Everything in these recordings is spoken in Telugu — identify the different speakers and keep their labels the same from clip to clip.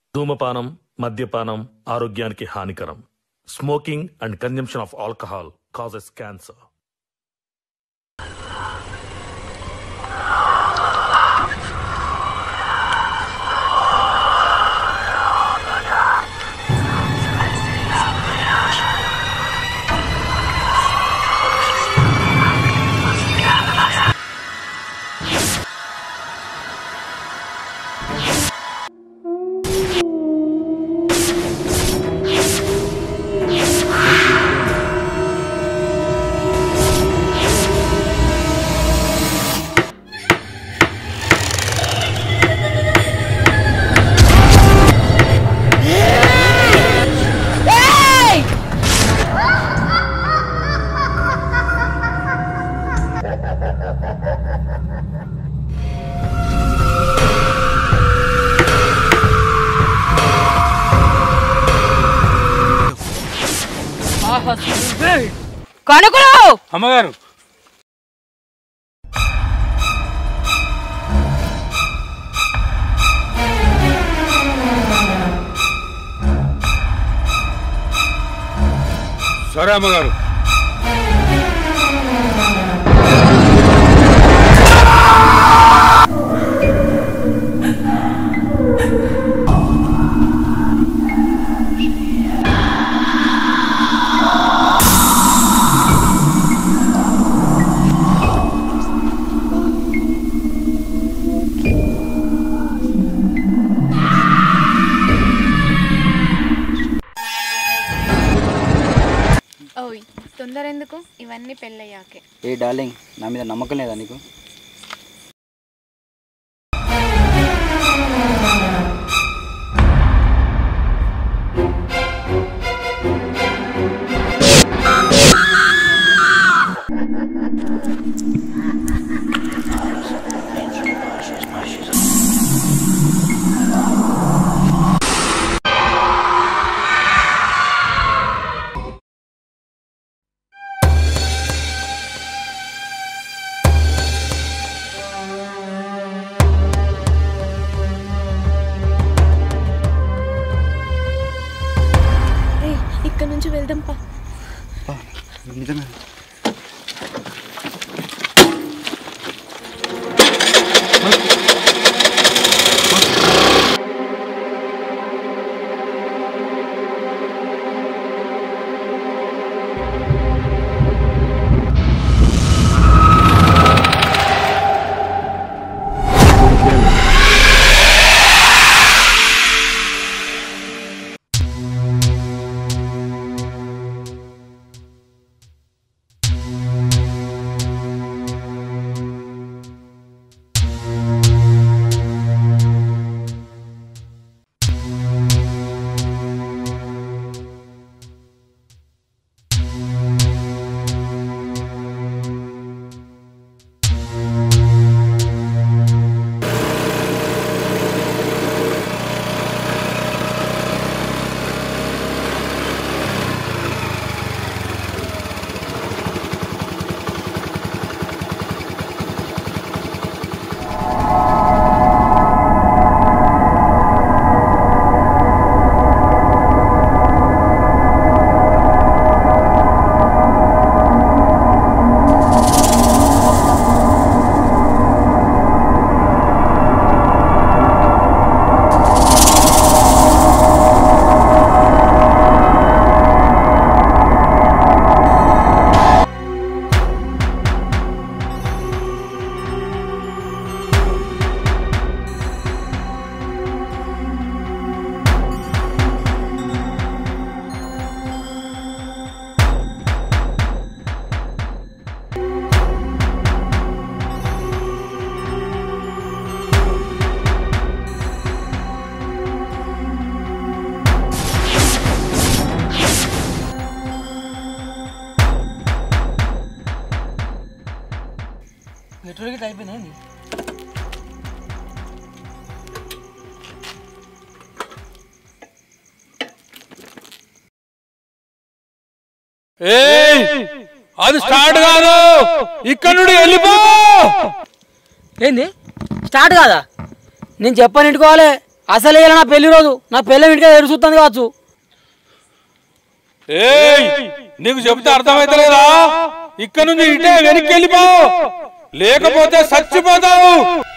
Speaker 1: ధూమపానం మద్యపానం ఆరోగ్యానికి హానికరం smoking and consumption of alcohol causes cancer
Speaker 2: కనుకులు
Speaker 3: అమ్మగారు సరే అమ్మగారు
Speaker 4: ఓయ్ తొందర ఎందుకు ఇవన్నీ పెళ్ళయ్యాకే
Speaker 5: ఏ డార్లింగ్ నా మీద నమ్మకం లేదా నీకు
Speaker 4: ఇక్కడ నుంచి వెళ్దాం పా
Speaker 5: నిజంగా
Speaker 2: పెట్రోల్ గిట్ల అయిపోయింది
Speaker 3: ఏయ్ అది స్టార్ట్ కాదు ఇక్కడ నుండి వెళ్ళిపో
Speaker 2: ఏంది స్టార్ట్ కాదా నేను చెప్పని ఇంటుకోవాలి అసలే ఇలా నా పెళ్లి రోజు నా పెళ్ళి ఇంటికి ఎదురు చూస్తుంది కావచ్చు
Speaker 3: ఏయ్ నీకు చెబితే అర్థమైతలేదా ఇక్కడ నుంచి ఇటే వెనక్కి వెళ్ళిపో లేకపోతే చచ్చిపోతావు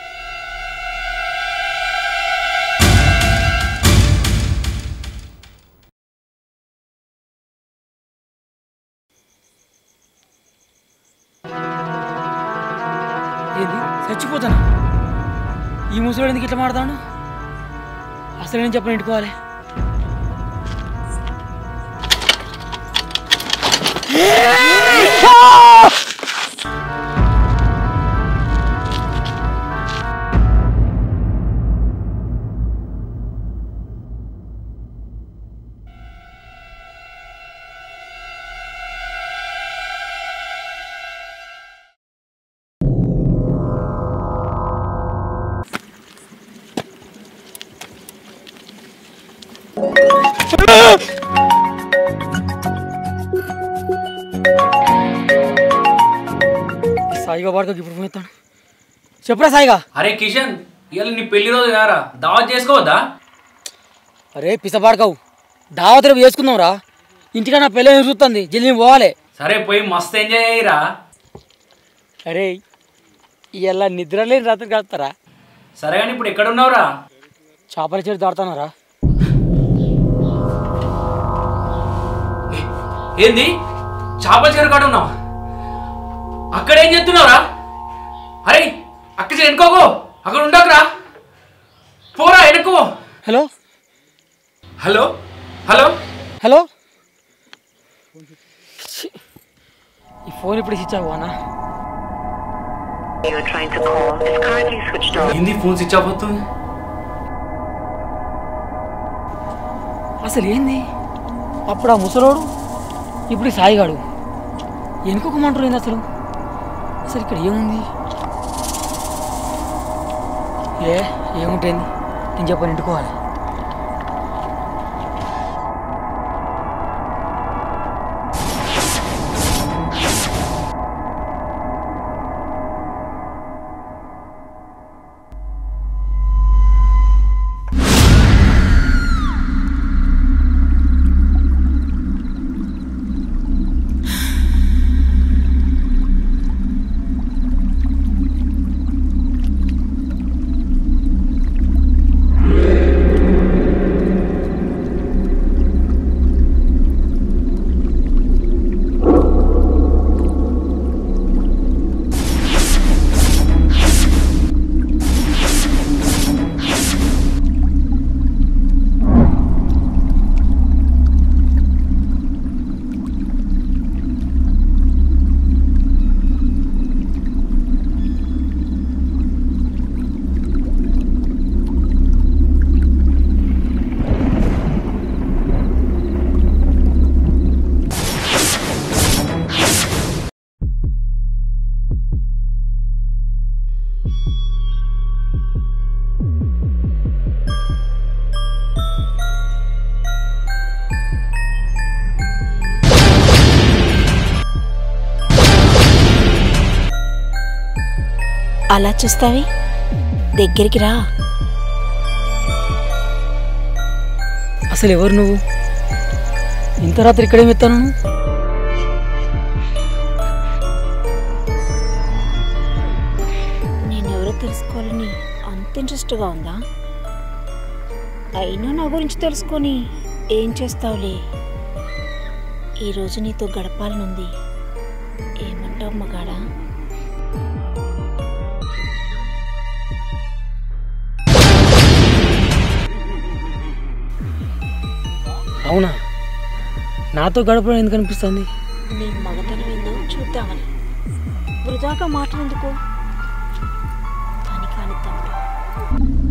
Speaker 2: ఏంది చచ్చిపోతాను ఈ ముసలోడు ఎందుకు ఇట్లా మాడతాడు అసలు నేను చెప్పని ఇంటుకోవాలి సాయిగా వాడుకోకి ఇప్పుడు ఫోన్ ఎత్తాడు చెప్పురా సాయిగా
Speaker 6: అరే కిషన్ ఇవాళ నీ పెళ్లి రోజు కారా దావత్ చేసుకోవద్దా
Speaker 2: అరే పిసపాడకావు దావత్ రేపు చేసుకుందాం రా ఇంటికా నా పెళ్ళి చూస్తుంది జల్దీ పోవాలి
Speaker 6: సరే పోయి మస్తు ఎంజాయ్ అయ్యిరా
Speaker 2: అరే ఇలా నిద్ర లేని రాత్రి కలుస్తారా
Speaker 6: సరే కానీ ఇప్పుడు ఎక్కడ ఉన్నావురా
Speaker 2: చేపల చెట్టు దాడుతున్నారా
Speaker 6: ఏంది చేపల చెరు కాడ ఉన్నావు అక్కడ ఏం చేస్తున్నావురా అరే అక్కడ వెనుకోకు అక్కడ ఉండకురా పోరా వెనుకో
Speaker 2: హలో
Speaker 6: హలో హలో
Speaker 2: హలో ఛీ, ఈ ఫోన్ ఇప్పుడు ఇచ్చావు అన్నా
Speaker 7: you are trying to call is currently switched off.
Speaker 6: ఏంది ఫోన్ స్విచ్ ఆఫ్ అవుతుంది
Speaker 2: అసలు ఏంది అప్పుడు ఆ ముసలోడు ఇప్పుడు ఈ సాయిగాడు వెనుకోకమంటారు ఏంది అసలు అసలు ఇక్కడ ఏముంది ఏ ఏముంటుంది నేను చెప్పని ఇంటుకోవాలి
Speaker 8: అలా చూస్తావి దగ్గరికి రా
Speaker 2: అసలు ఎవరు నువ్వు ఇంత రాత్రి ఇక్కడేం ఎత్తాను
Speaker 8: నేనెవరో తెలుసుకోవాలని అంత ఇంట్రెస్ట్గా ఉందా అయినా నా గురించి తెలుసుకొని ఏం చేస్తావులే ఈరోజు నీతో గడపాలనుంది ఏమంటావు మగాడా
Speaker 2: అవునా నాతో గడపడం ఎందుకు అనిపిస్తుంది
Speaker 8: నీ మగతనం ఏందో చూద్దామని వృధాగా మాటలెందుకు పని కాని తమ్ముడు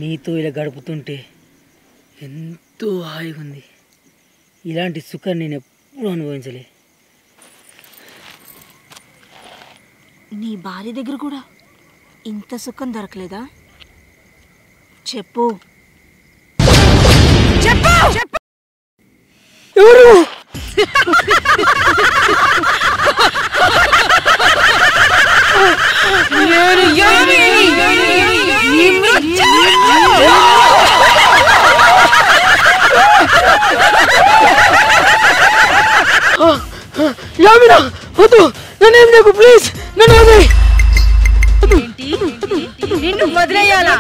Speaker 2: నీతో ఇలా గడుపుతుంటే ఎంతో హాయిగా ఉంది ఇలాంటి సుఖాన్ని నేను ఎప్పుడూ అనుభవించలే
Speaker 8: నీ భార్య దగ్గర కూడా ఇంత సుఖం దొరకలేదా చెప్పు
Speaker 2: ఎవరు యామినా వద్దు నన్ను ఏం చేయకు ప్లీజ్ నన్ను వదిలేయ్.
Speaker 8: నిన్ను వదిలేయాలా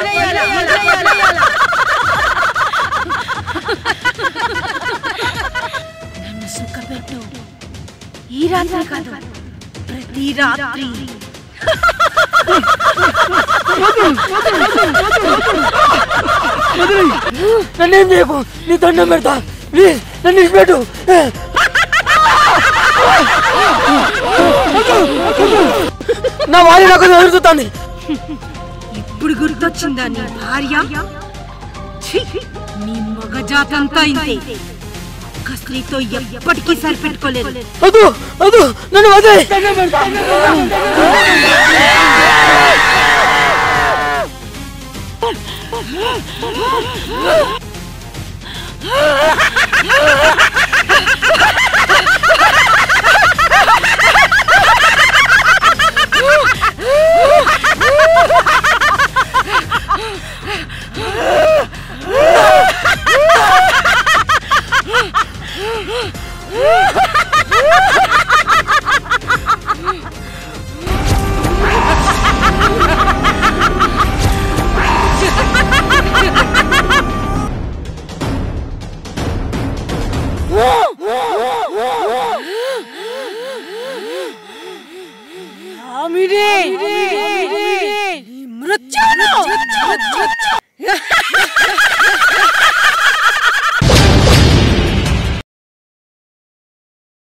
Speaker 8: నన్ను సుఖపెట్టు ఈ రాత్రి కాదు ప్రతి రాత్రి
Speaker 2: నన్ను ఏం చేయకు నీ దండం పెడతా ప్లీజ్ నన్ను ఇచ్చిపెట్టు నా భార్య నాకు ఎదురుతుంది
Speaker 8: ఇప్పుడు గుర్తొచ్చిందా నీ భార్య ఛీ! నీ మగ జాతంతా ఇంతే ఒక్క స్త్రీతో ఎప్పటికీ సరిపెట్టుకోలేదు
Speaker 2: వద్దు వద్దు నన్ను వదిలేయ్
Speaker 8: ఆమిడే